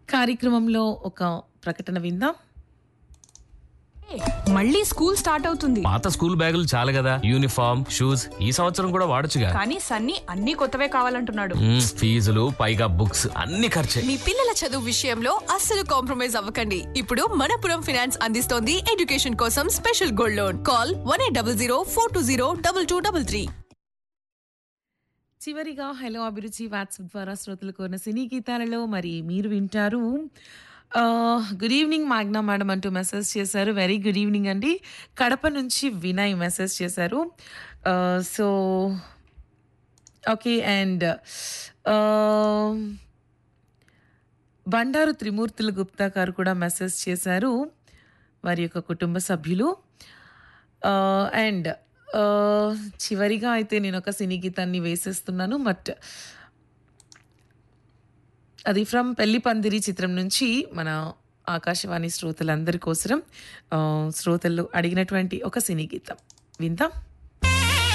కార్యక్రమంలో ఒక ప్రకటన విందాం మళ్ళీ స్కూల్ స్టార్ట్ అవుతుంది పాత స్కూల్ బ్యాగులు చాలు కదా యూనిఫామ్ షూస్ ఈ సంవత్సరం కూడా వాడొచ్చుగా కానీ సన్నీ అన్ని కొత్తవే కావాలంటున్నాడు మ్మ్, ఫీజులు పైగా బుక్స్ అన్ని ఖర్చే మీ పిల్లల చదువు విషయంలో అస్సలు కాంప్రమైజ్ అవ్వకండి ఇప్పుడు మనపురం ఫైనాన్స్ అందిస్తోంది ఎడ్యుకేషన్ కోసం special gold loan call one eight double zero four two zero double two double three చివరిగా హలో అభిరుచి వాట్సాప్ ద్వారా శ్రోతలు కోరిన సినీ గీతాలలో మరి మీరు వింటారు ఆ, గుడ్ ఈవినింగ్ మాగ్నా మేడం అంటూ మెసేజ్ చేశారు వెరీ గుడ్ ఈవినింగ్ అండి కడప నుంచి వినయ్ మెసేజ్ చేశారు ఆ, సో ఓకే అండ్ ఆ, బండారు త్రిమూర్తుల గుప్తా గారు కూడా మెసేజ్ చేశారు వారి యొక్క కుటుంబ సభ్యులు అండ్ చివరిగా అయితే నేను ఒక సినీ గీతాన్ని వేసేస్తున్నాను బట్ అది ఫ్రమ్ పెళ్లి పందిరి చిత్రం నుంచి మన ఆకాశవాణి శ్రోతలందరి కోసం ఆ, శ్రోతలు అడిగినటువంటి ఒక సినీ గీతం విందాం